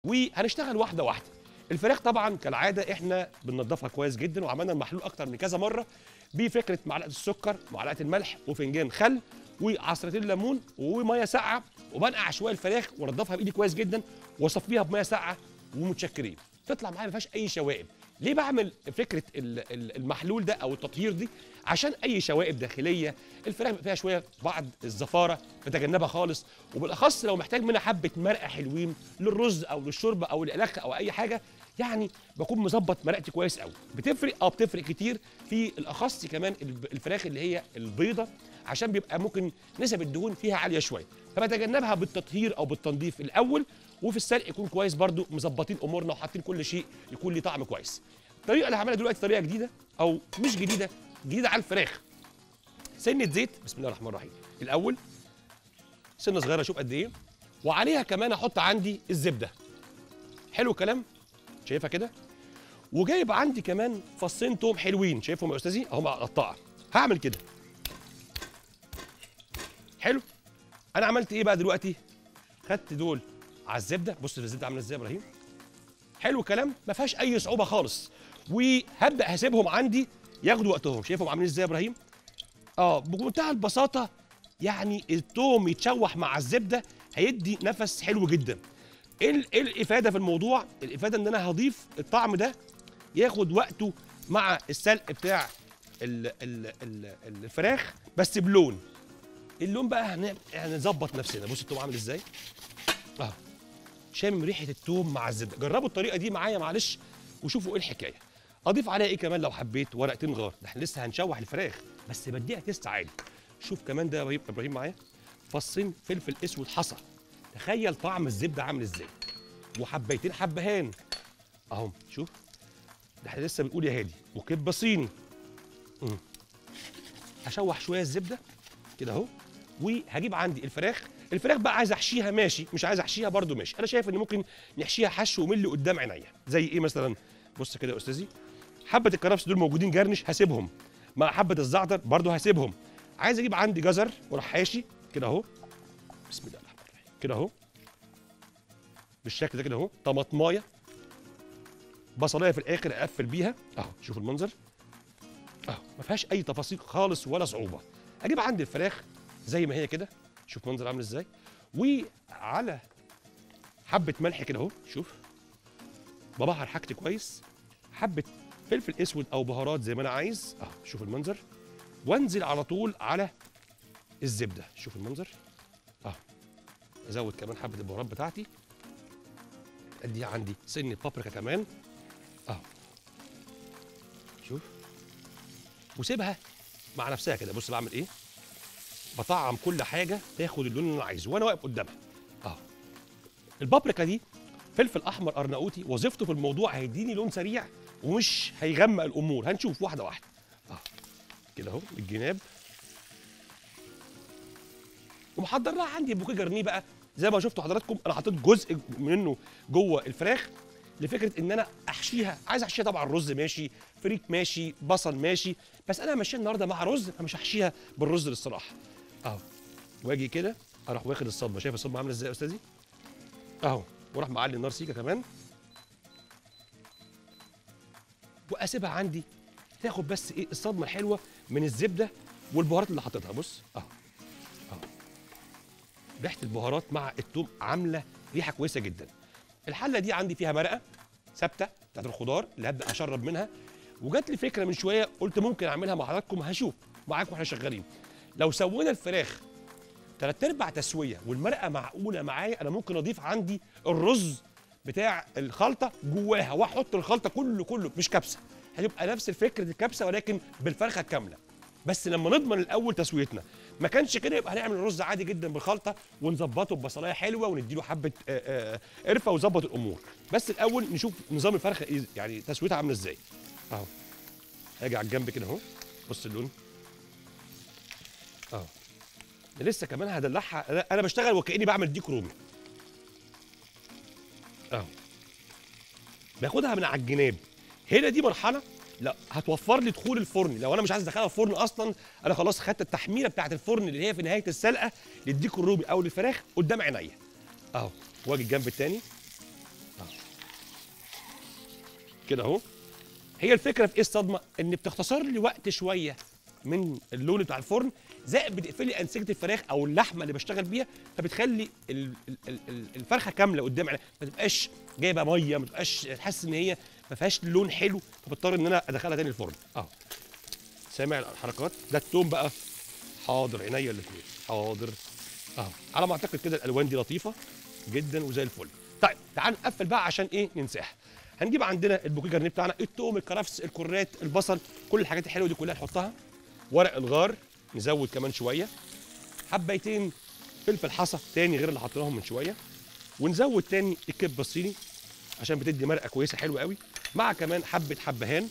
وهنشتغل واحده واحده الفراخ طبعا كالعاده احنا بننضفها كويس جدا وعملنا المحلول اكتر من كذا مره بفكره معلقه السكر معلقه الملح وفنجان خل وعصرتين ليمون وميه ساقعه وبنقع شويه الفراخ وانضفها بايدي كويس جدا واصفيها بميه ساقعه ومتشكرين تطلع معايا ما فيهاش اي شوائب ليه بعمل فكره ال- ال- المحلول ده او التطهير دي عشان اي شوائب داخليه الفراخ بيبقى فيها شويه بعض الزفاره بتجنبها خالص وبالاخص لو محتاج منها حبه مرقه حلوين للرز او للشوربه او الالخ او اي حاجه يعني بكون مظبط مرقتي كويس قوي بتفرق اه بتفرق كتير في الاخص كمان الب- الفراخ اللي هي البيضه عشان بيبقى ممكن نسب الدهون فيها عاليه شويه فبتجنبها بالتطهير او بالتنظيف الاول وفي السلق يكون كويس برضو مظبطين امورنا وحاطين كل شيء يكون ليه طعم كويس الطريقه اللي هعملها دلوقتي طريقه جديده او مش جديده جديده على الفراخ سنه زيت بسم الله الرحمن الرحيم الاول سنه صغيره شوف قد ايه وعليها كمان احط عندي الزبده حلو الكلام شايفها كده وجايب عندي كمان فصين توم حلوين شايفهم يا استاذي اهو مقطعه هعمل كده حلو انا عملت ايه بقى دلوقتي خدت دول على الزبده بص الزبده عامله ازاي يا ابراهيم حلو الكلام ما فيهاش اي صعوبه خالص وهبدا هسيبهم عندي ياخدوا وقتهم شايفهم عاملين ازاي يا ابراهيم اه بمنتهى البساطه يعني التوم يتشوح مع الزبده هيدي نفس حلو جدا ايه ال- إيه الافاده في الموضوع الافاده ان انا هضيف الطعم ده ياخد وقته مع السلق بتاع ال ال ال الفراخ بس بلون اللون بقى هن- هنظبط نفسنا بص التوم عامل ازاي اه شامم ريحه التوم مع الزبده جربوا الطريقه دي معايا معلش وشوفوا ايه الحكايه اضيف عليها ايه كمان لو حبيت ورقتين غار ده احنا لسه هنشوح الفراخ بس بديها تيست عالي شوف كمان ده يا ابراهيم ابراهيم معايا فصين فلفل اسود حصى تخيل طعم الزبده عامل ازاي وحبيتين حبهان اهم شوف ده احنا لسه بنقول يا هادي وكبه صيني مم. هشوح شويه الزبده كده اهو وهجيب عندي الفراخ الفراخ بقى عايز احشيها ماشي مش عايز احشيها برده ماشي انا شايف ان ممكن نحشيها حشو وملي قدام عينيا زي ايه مثلا بص كده يا استاذي حبه الكرفس دول موجودين جرنش هسيبهم مع حبه الزعتر برده هسيبهم عايز اجيب عندي جزر واروح حاشي كده اهو بسم الله الرحمن الرحيم كده اهو بالشكل ده كده اهو طماطمايه بصلايه في الاخر اقفل بيها اهو شوف المنظر اهو ما فيهاش اي تفاصيل خالص ولا صعوبه اجيب عندي الفراخ زي ما هي كده شوف منظر عامل ازاي وعلى حبه ملح كده اهو شوف ببهر حاجتي كويس حبه فلفل اسود او بهارات زي ما انا عايز اهو شوف المنظر وانزل على طول على الزبده شوف المنظر اهو ازود كمان حبه البهارات بتاعتي اديها عندي سن بابريكا كمان اهو شوف وسيبها مع نفسها كده بص بعمل ايه بطعم كل حاجه تاخد اللون اللي انا عايزه وانا واقف قدامها اهو البابريكا دي فلفل احمر ارناؤوطي وظيفته في الموضوع هيديني لون سريع ومش هيغمق الامور هنشوف واحده واحده اهو كده اهو الجناب ومحضر لها عندي بوكيه جرنيه بقى زي ما شفتوا حضراتكم انا حطيت جزء منه جوه الفراخ لفكره ان انا احشيها عايز احشيها طبعا رز ماشي فريك ماشي بصل ماشي بس انا ماشيه النهارده مع رز فمش هحشيها بالرز للصراحه اهو واجي كده اروح واخد الصدمه شايف الصدمه عامله ازاي يا استاذي اهو واروح معلي النار سيكه كمان واسيبها عندي تاخد بس ايه الصدمه الحلوه من الزبده والبهارات اللي حطيتها بص اهو اهو ريحه البهارات مع التوم عامله ريحه كويسه جدا الحله دي عندي فيها مرقه ثابته بتاعت الخضار اللي هبدا اشرب منها وجات لي فكره من شويه قلت ممكن اعملها مع حضراتكم هشوف معاكم واحنا شغالين لو سوينا الفراخ تلات ارباع تسويه والمرقه معقوله معايا انا ممكن اضيف عندي الرز بتاع الخلطه جواها واحط الخلطه كله كله مش كبسه هتبقى نفس فكره الكبسه ولكن بالفرخه كامله بس لما نضمن الاول تسويتنا ما كانش كده يبقى هنعمل الرز عادي جدا بالخلطه ونظبطه ببصلايه حلوه ونديله حبه آه، آه، قرفه وظبط الامور بس الاول نشوف نظام الفرخه ايه يعني تسويتها عامله ازاي اهو هاجي على الجنب كده اهو بص اللون اهو لسه كمان هدلعها أنا- انا بشتغل وكاني بعمل ديك رومي اهو باخدها من على الجناب هنا دي مرحله لا هتوفر لي دخول الفرن لو انا مش عايز ادخلها الفرن اصلا انا خلاص خدت التحميله بتاعه الفرن اللي هي في نهايه السلقه للديك الرومي او للفراخ قدام عينيا اهو واجي الجنب التاني كده اهو هي الفكره في ايه الصدمه ان بتختصر لي وقت شويه من اللون بتاع الفرن زائد بتقفل لي انسجه الفراخ او اللحمه اللي بشتغل بيها فبتخلي ال- ال- ال- ال- الفرخه كامله قدام عينيا ما تبقاش جايبه ميه ما تبقاش تحس ان هي ما فيهاش لون حلو فبضطر ان انا ادخلها تاني الفرن اهو سامع الحركات ده التوم بقى حاضر عينيا الاثنين حاضر اهو على ما اعتقد كده الالوان دي لطيفه جدا وزي الفل طيب تعال نقفل بقى عشان ايه ننساها هنجيب عندنا البوكيه جرنيه بتاعنا التوم الكرفس الكرات البصل كل الحاجات الحلوه دي كلها نحطها ورق الغار نزود كمان شويه حبيتين فلفل حصى تاني غير اللي حطيناهم من شويه ونزود تاني الكبه الصيني عشان بتدي مرقه كويسه حلوه قوي مع كمان حبه حبهان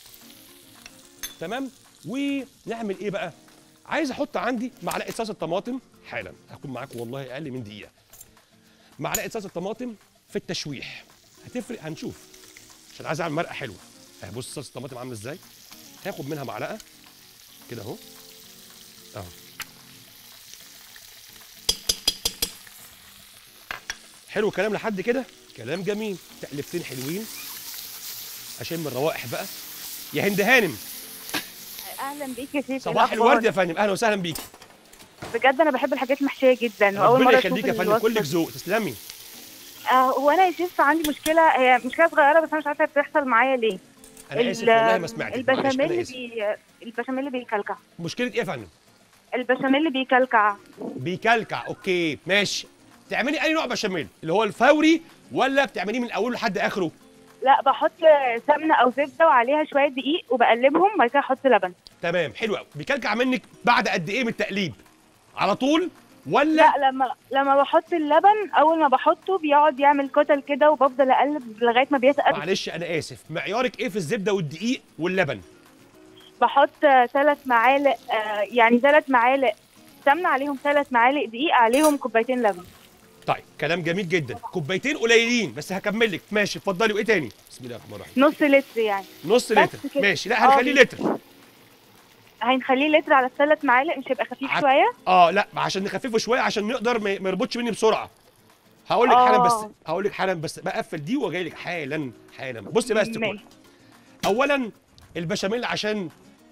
تمام ونعمل ايه بقى عايز احط عندي معلقه صلصه طماطم حالا هكون معاكم والله اقل من دقيقه معلقه صلصه طماطم في التشويح هتفرق هنشوف عشان عايز اعمل مرقه حلوه اهي بص صلصه الطماطم عامله ازاي هاخد منها معلقه كده اهو اهو حلو الكلام لحد كده كلام جميل تقلبتين حلوين اشم الروائح بقى يا هند هانم اهلا بيك يا سيدي صباح الأخبار؟ الورد يا فندم اهلا وسهلا بيكي بجد انا بحب الحاجات المحشيه جدا واول ربنا مره يخليك يا اشوف فندم الوصفة كلك دي. ذوق تسلمي آه وانا يا شيف عندي مشكله هي مشكله صغيره بس انا مش عارفه بتحصل معايا ليه انا اسف ال- والله ما سمعتك معلش البشاميل انا اسف بي... البشاميل بيكلكع مشكله ايه يا فندم البشاميل بيكلكع بيكلكع اوكي ماشي تعملي اي نوع بشاميل اللي هو الفوري ولا بتعمليه من اوله لحد اخره لا بحط سمنه او زبده وعليها شويه دقيق وبقلبهم بعد كده احط لبن تمام حلو قوي بيكلكع منك بعد قد ايه من التقليب على طول ولا لا لما لما بحط اللبن اول ما بحطه بيقعد يعمل كتل كده وبفضل اقلب لغايه ما بيتقل معلش انا اسف معيارك ايه في الزبده والدقيق واللبن بحط ثلاث معالق آه، يعني ثلاث معالق سمنه عليهم ثلاث معالق دقيق عليهم كوبايتين لبن طيب كلام جميل جدا كوبايتين قليلين بس هكمل لك ماشي اتفضلي وايه تاني بسم الله الرحمن الرحيم نص لتر يعني نص بس لتر كده. ماشي لا آه، هنخليه لتر هنخليه لتر على الثلاث معالق مش هيبقى خفيف عك- شويه اه لا عشان نخففه شويه عشان نقدر ما ما يربطش مني بسرعه هقول لك حالا بس آه. هقول لك حالا بس بقفل دي وجاي لك حالا حالا بصي بقى يا ست الكل. ماشي. اولا البشاميل عشان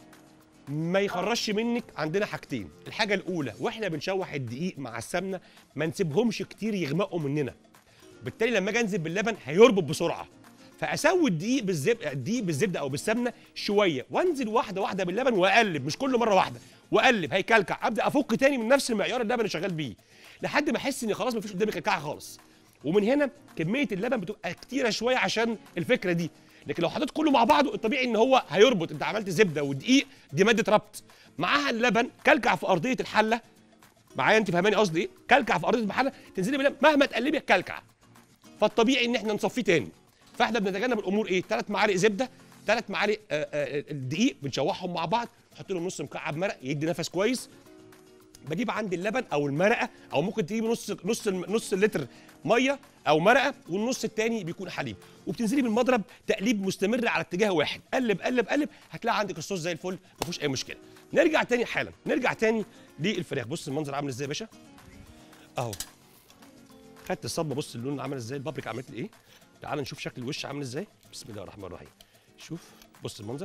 ما يخرجش منك عندنا حاجتين الحاجه الاولى واحنا بنشوح الدقيق مع السمنه ما نسيبهمش كتير يغمقوا مننا بالتالي لما اجي انزل باللبن هيربط بسرعه فاسوي الدقيق بالزبده الدقيق بالزبده او بالسمنه شويه وانزل واحده واحده باللبن واقلب مش كل مره واحده واقلب هيكلكع ابدا افك تاني من نفس المعيار اللبن اللي شغال بيه لحد ما احس ان خلاص مفيش قدامي كلكعه خالص ومن هنا كميه اللبن بتبقى كتيره شويه عشان الفكره دي لكن لو حطيت كله مع بعضه الطبيعي ان هو هيربط انت عملت زبده ودقيق دي ماده ربط معاها اللبن كلكع في ارضيه الحله معايا انت فاهماني قصدي ايه كلكع في ارضيه الحله تنزلي باللبن مهما تقلبي كلكع فالطبيعي ان احنا نصفيه تاني فاحنا بنتجنب الامور ايه ثلاث معالق زبده ثلاث معالق آه، آه، الدقيق بنشوحهم مع بعض نحط لهم نص مكعب مرق يدي نفس كويس بجيب عندي اللبن او المرقه او ممكن تجيبي نص نص نص لتر ميه او مرقه والنص التاني بيكون حليب وبتنزلي بالمضرب تقليب مستمر على اتجاه واحد قلب قلب قلب هتلاقي عندك الصوص زي الفل ما فيهوش اي مشكله نرجع تاني حالا نرجع تاني للفراخ بص المنظر عامل ازاي يا باشا اهو خدت الصدمه بص اللون عامل ازاي البابريكا عملت لي ايه تعال نشوف شكل الوش عامل ازاي بسم الله الرحمن الرحيم شوف بص المنظر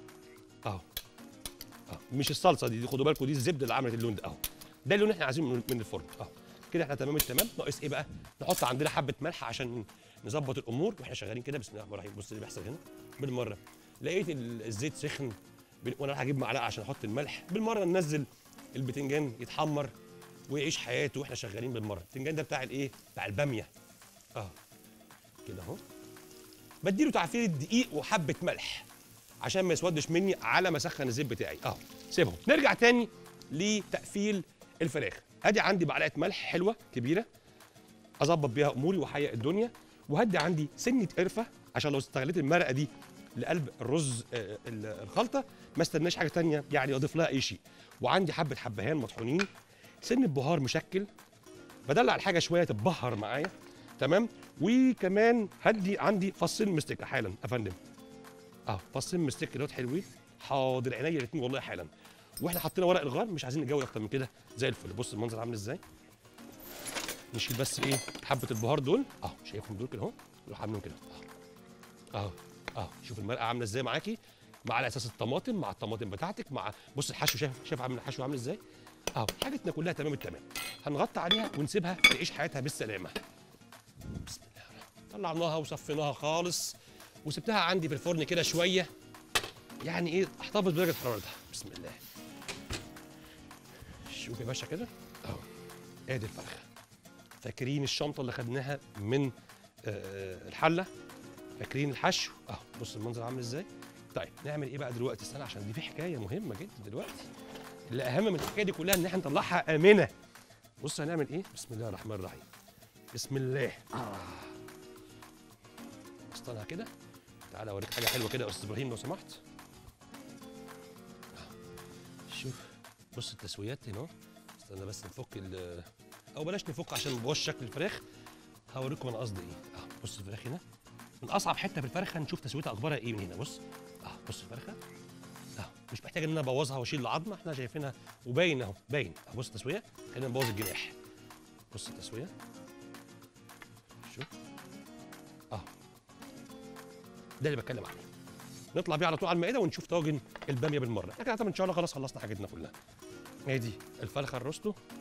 اهو اهو مش الصلصه دي, دي خدوا بالكم دي الزبده اللي عملت اللون ده اهو ده اللون احنا عايزينه من من الفرن اهو كده احنا تمام التمام ناقص ايه بقى نحط عندنا حبه ملح عشان نظبط الامور واحنا شغالين كده بسم الله الرحمن الرحيم بص اللي بيحصل هنا بالمره لقيت ال- الزيت سخن بن- وانا رايح اجيب معلقه عشان احط الملح بالمره ننزل البتنجان يتحمر ويعيش حياته واحنا شغالين بالمره البتنجان ده بتاع الايه بتاع الباميه اه كده اهو بديله تعفير الدقيق وحبه ملح عشان ما يسودش مني على ما اسخن الزيت بتاعي اهو سيبهم نرجع تاني لتقفيل الفراخ ادي عندي معلقه ملح حلوه كبيره اظبط بيها اموري واحيق الدنيا وهدي عندي سنه قرفه عشان لو استغليت المرقه دي لقلب الرز آه، ال- الخلطه ما استناش حاجه تانية يعني اضيف لها اي شيء وعندي حبه حبهان مطحونين سن بهار مشكل بدلع الحاجه شويه تتبهر معايا تمام وكمان هدي عندي فصين مستكه حالا يا فندم اه فصين مستك دوت حلوين حاضر عينيا الاثنين والله حالا واحنا حطينا ورق الغار مش عايزين نجود اكتر من كده زي الفل بص المنظر عامل ازاي نشيل بس ايه حبه البهار دول اه شايفهم دول كده اهو نروح عاملين كده اه اه اهو شوف المرقه عامله ازاي معاكي مع على اساس الطماطم مع الطماطم بتاعتك مع بص الحشو شايف شايف عامل الحشو عامل ازاي اهو حاجتنا كلها تمام التمام هنغطي عليها ونسيبها تعيش حياتها بالسلامه بسم الله طلعناها وصفيناها خالص وسبتها عندي في الفرن كده شويه يعني ايه احتفظ بدرجه حرارتها بسم الله شوف يا باشا كده اهو ادي الفرخه فاكرين الشنطه اللي خدناها من آه، الحله فاكرين الحشو اهو بص المنظر عامل ازاي طيب نعمل ايه بقى دلوقتي استنى عشان دي في حكايه مهمه جدا دلوقتي اللي اهم من الحكايه دي كلها ان احنا نطلعها امنه بص هنعمل ايه بسم الله الرحمن الرحيم بسم الله آه. استنى كده تعالى اوريك حاجه حلوه كده يا استاذ ابراهيم لو سمحت آه. شوف بص التسويات هنا أهو. استنى بس نفك ال او بلاش نفك عشان ما نبوظش شكل الفراخ هوريكم انا قصدي ايه اه بص الفراخ هنا من اصعب حته في الفرخه نشوف تسويتها اخبارها ايه من هنا بص اه بص الفرخه اه مش محتاج ان انا ابوظها واشيل العظمه احنا شايفينها وباين اهو باين اه بص التسويه خلينا نبوظ الجناح بص التسويه شوف اه ده اللي بتكلم عليه نطلع بيه على طول على المائده ونشوف طاجن الباميه بالمره احنا كده طبعا ان شاء الله خلاص خلصنا حاجتنا كلها ادي الفرخه الروستو